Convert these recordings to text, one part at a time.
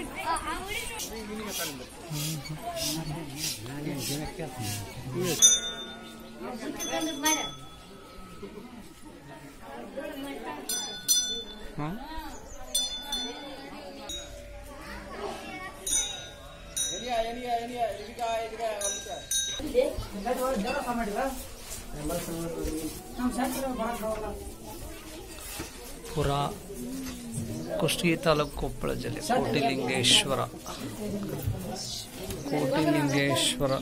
ಪುರ ಕುಷ್ಟಗಿ ತಾಲೂಕು ಕೊಪ್ಪಳ ಜಿಲ್ಲೆ ಕೋಟಿಲಿಂಗೇಶ್ವರ ಕೋಟಿಲಿಂಗೇಶ್ವರ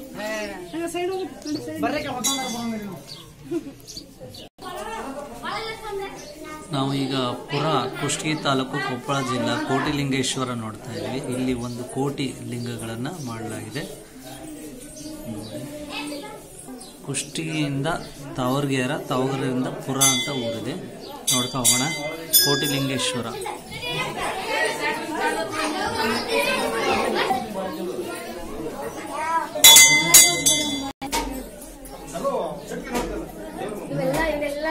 ನಾವು ಈಗ ಪುರ ಕುಷ್ಟಗಿ ತಾಲೂಕು ಕೊಪ್ಪಳ ಜಿಲ್ಲಾ ಕೋಟಿಲಿಂಗೇಶ್ವರ ನೋಡ್ತಾ ಇದ್ವಿ ಇಲ್ಲಿ ಒಂದು ಕೋಟಿ ಲಿಂಗಗಳನ್ನು ಮಾಡಲಾಗಿದೆ ನೋಡಿ. ಕುಷ್ಟಗಿಯಿಂದ ತಾವರ್ಗೇರ ತಾವರ್ಗೆರೆಯಿಂದ ಪುರ ಅಂತ ಊರಿದೆ ನೋಡ್ತಾ ಹೋಗೋಣ ಕೋಟಿಲಿಂಗೇಶ್ವರ ಇವೆಲ್ಲ ಇವೆಲ್ಲ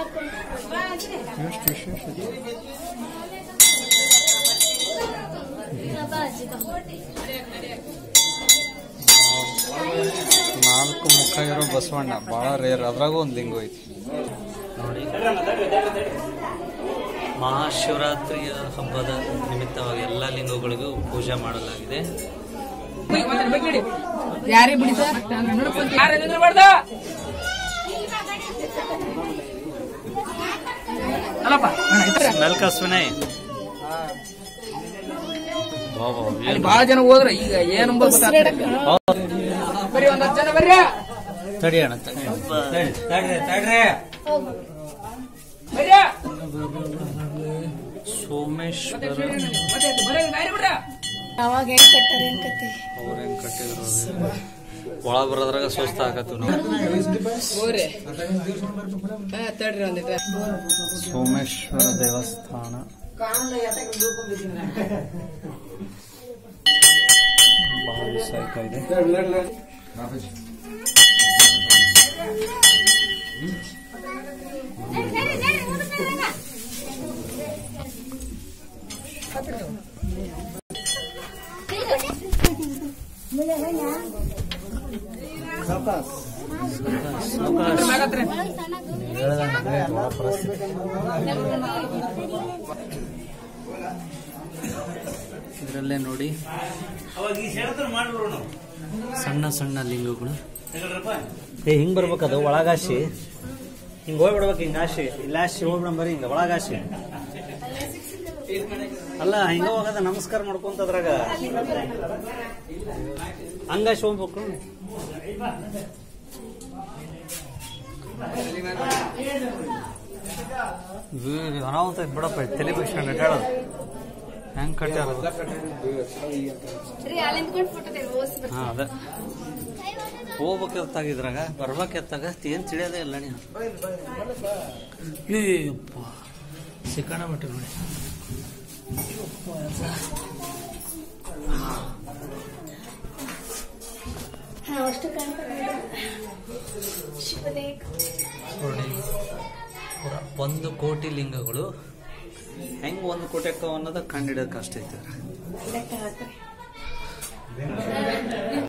ನಾಲ್ಕು ಮುಖ ಇರೋ ಬಸವಣ್ಣ ಬಹಳ ರೇರ್ ಅದ್ರಾಗೂ ಒಂದು ಲಿಂಗ ಐತಿ ನೋಡಿ ಮಹಾಶಿವರಾತ್ರಿಯ ಹಬ್ಬದ ನಿಮಿತ್ತವಾಗಿ ಎಲ್ಲ ಲಿಂಗಗಳಿಗೂ ಪೂಜೆ ಮಾಡಲಾಗಿದೆ ಯಾರೇ ಬಿಡಿಸ ಯಾರೇ ನಿಂದ್ರಬಾರ್ದ ಅಲ್ಲಪ್ಪ ಅಣ್ಣ, ಈ ತರ. ಸ್ಮೆಲ್ ಕಸ್ವಿನೇ ಅಲ್ಲಿ ಬಹಳ ಜನ ಹೋದ್ರ ಈಗ ಏನು ಬರ್ರಿ ಒಂದ್ ಹತ್ತು ಜನ ಬರ್ರಿ ತಡಿ ಅಣ್ಣ ತಡಿ. ಬರ್ರಿ ಸೋಮೇಶ್ವರ ಮತ್ತೆ ಆಯ್ತು, ಬರ್ರಿ ಗಾಡಿ ಬಿಡ್ರ ಅವಾಗ ಹೆಂಗ್ ಕಟ್ಟಾರ ಏನ್ ಕತಿ ಅವ್ರೇನ್ ಕಟ್ಟಿದ್ರು ಒಳ ಬರೋದ್ರಾಗ ಸುಸ್ತ ಆಗತ್ತು ನಾವು ಹೋಗ್ರಿ ಹಾ ತಡ್ರಿ ಒಂದಿಟ ಸೋಮೇಶ್ವರ ದೇವಸ್ಥಾನ ಬಹಳ ದಿವಸ ಆಯ್ತಾ ಇದೆ ಆಗತ್ರಿ ಇದರಲ್ಲೇ ನೋಡಿ ಸಣ್ಣ ಸಣ್ಣ ಲಿಂಗಗಳು ಏ ಹಿಂಗ್ ಬರ್ಬೇಕದು ಒಳಗಾಶಿ ಹಿಂಗ್ ಹೋಗ್ಬಿಡ್ಬೇಕು ಹಿಂಗ ಆಶಿ ಇಲ್ಲ ಆಶಿ ಹೋಗ್ಬಿಡ ಬರೀ ಹಿಂಗ ಒಳಗಾಶಿ ಅಲ್ಲ ಹಿಂಗ ಹೋಗದ ನಮಸ್ಕಾರ ಮಾಡ್ಕೊಂತ ಅದ್ರಾಗ ಹಂಗಾಶಿ ಹೋಗ್ಬೇಕು ಅನಾಹುತ ಬಿಡಪ್ಪ ತಲೆ ಬಿಡ್ಸ್ಕೊಂಡು ಅಡ್ಡಾಡೋದು ಹೆಂಗ್ ಕಟ್ಟಾರ ರೀ ಅಲ್ಲಿ ನಿಂತ್ಕೊಂಡು ಫೋಟೋ ತೆಗೆದು ಓಸ್ ಹಾ ಅದ ಹೋಗ್ಬೇಕತ್ತಾಗ ಇದ್ರಾಗ ಬರ್ಬೇಕತ್ತಾಗ ಏನ್ ತಿಳಿಯೋದೇ ಇಲ್ಲ ನೀನು ಏಯಪ್ಪ ಸಿಕ್ಕಣ ಬಿಟ್ಟು ನೋಡಿ ಹಾ ಅಷ್ಟು ಕಾಣ್ತಾರೆ ಶಿವಲೇಖ ನೋಡಿ ಪುರ ಒಂದು ಕೋಟಿ ಲಿಂಗಗಳು ಹೆಂಗ್ ಒಂದು ಕೋಟಿ ಅಕ್ಕವ ಅನ್ನೋದ ಕಂಡಿಡೋದು ಕಷ್ಟ ಐತೆ ಲೆಕ್ಕ ಹಾಕ್ರಿ